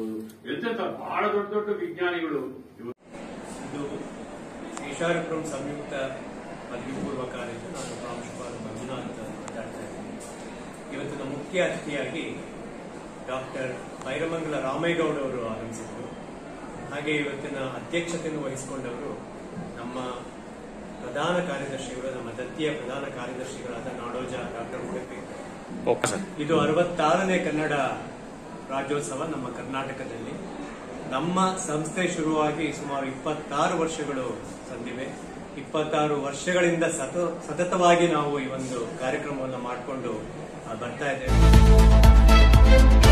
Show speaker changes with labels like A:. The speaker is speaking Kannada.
A: ಇರ್ಬೋದು ಎಂತೆಂತ ಬಹಳ ದೊಡ್ಡ ದೊಡ್ಡ ವಿಜ್ಞಾನಿಗಳು ಇವತ್ತು
B: ಇದು ಶೇಷಾರಪುರಂ ಸಂಯುಕ್ತ ಪದವಿ ಪೂರ್ವ ಕಾಲೇಜು ನಾನು ಪ್ರಾಂಶುಪಾಲ ಮಂಜುನಾಥ್ ಮಾತಾಡ್ತಾ ಇದ್ದೀನಿ ಇವತ್ತಿನ ಮುಖ್ಯ ಅತಿಥಿಯಾಗಿ ಡಾಕ್ಟರ್ ಬೈರಮಂಗಲ ರಾಮೇಗೌಡ ಅವರು ಆಗಮಿಸಿದರು ಹಾಗೆ ಇವತ್ತಿನ ಅಧ್ಯಕ್ಷತೆಯನ್ನು ವಹಿಸಿಕೊಂಡವರು ನಮ್ಮ ಪ್ರಧಾನ ಕಾರ್ಯದರ್ಶಿಗಳು ನಮ್ಮ ದತ್ತಿಯ ಪ್ರಧಾನ ಕಾರ್ಯದರ್ಶಿಗಳಾದ Nadoja doctor Udupi
C: okay sir
B: ಇದು ಅರವತ್ತಾರನೇ ಕನ್ನಡ ರಾಜ್ಯೋತ್ಸವ ನಮ್ಮ ಕರ್ನಾಟಕದಲ್ಲಿ ನಮ್ಮ ಸಂಸ್ಥೆ ಶುರುವಾಗಿ ಸುಮಾರು ಇಪ್ಪತ್ತಾರು ವರ್ಷಗಳು ಸಂದಿವೆ ಇಪ್ಪತ್ತಾರು ವರ್ಷಗಳಿಂದ ಸತ ಸತತವಾಗಿ ನಾವು ಈ ಒಂದು ಕಾರ್ಯಕ್ರಮವನ್ನು ಮಾಡಿಕೊಂಡು ಬರ್ತಾ ಇದ್ದೇವೆ